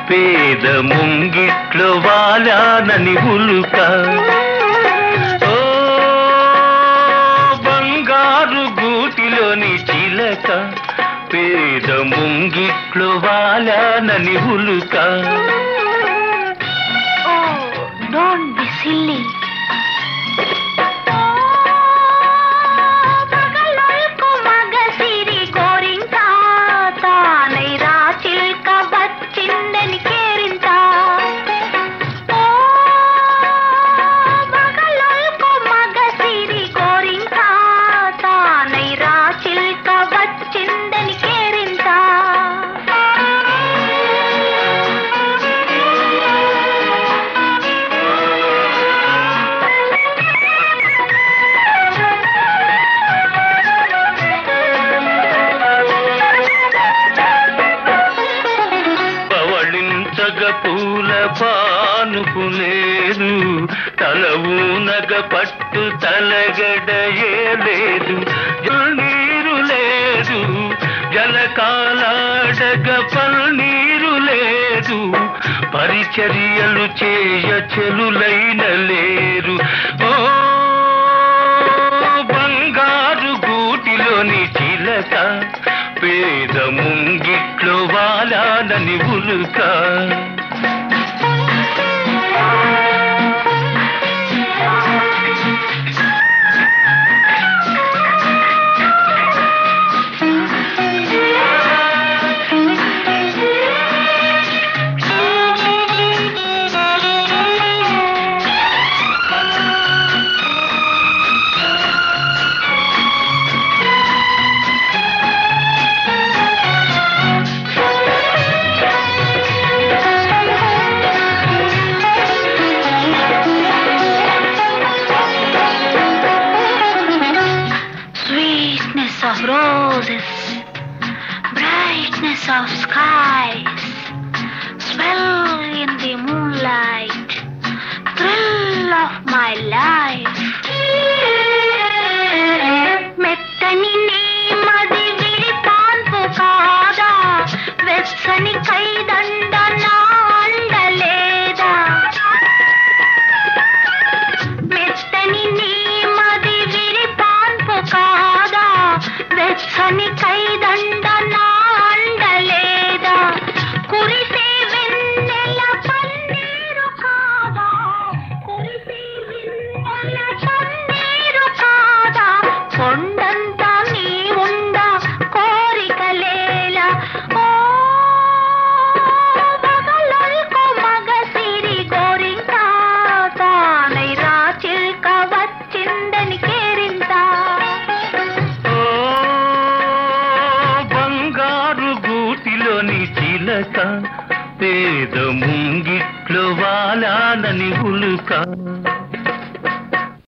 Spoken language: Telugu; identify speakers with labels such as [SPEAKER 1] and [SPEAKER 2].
[SPEAKER 1] పేద ముంగిట్లో వాలానని ఉలుక ఓ బంగారు గూటిలోని చిలక పేద ముంగిట్లో వాలానని ఉలుక
[SPEAKER 2] Oh, don't be silly. పగలొల్కు మగసిరి గోరింక, తానై రా చిల్క వచ్చిందని కేరింత. ఓ, పగలొల్కు మగసిరి గోరింక, తానై రా చిల్క వచ్చిందని కేరింత.
[SPEAKER 1] పవళించగ పూల పానుకులేదు తలవునగ పట్టు తలగడయే లేదు నీరు లేదు జలకాలాడగ పల్నీరు లేదు పరిచర్యలు చేయ చెలులైన లేరు ఓ బంగారు గూటిలోని చిలక పేద ముంగిట్లో వాలానని ఉలుక
[SPEAKER 2] Sweetness of roses, brightness of skies, swell in the moonlight, thrill of my life. మెత్తని నేమది విరిపాన్పు కాదా వెచ్చని కైదండ నా అండలేదా మెత్తని నీమది విరిపాన్పు కాదా వెచ్చని కైదండ నా అండలేదా కురిసే వెన్నెల పన్నీరు కాదా కురిసే వెన్నెల పన్నీరు కాదా కొండంతా నీ ఉండ కోరికలేలా ఓ పగలొల్కు మగసిరి గోరింక తానై రా చిల్క వచ్చిందని కేరింత
[SPEAKER 1] ఓ బంగారు గూటిలోని చిలక పేద ముంగిట్లో వాలానని ఉలుక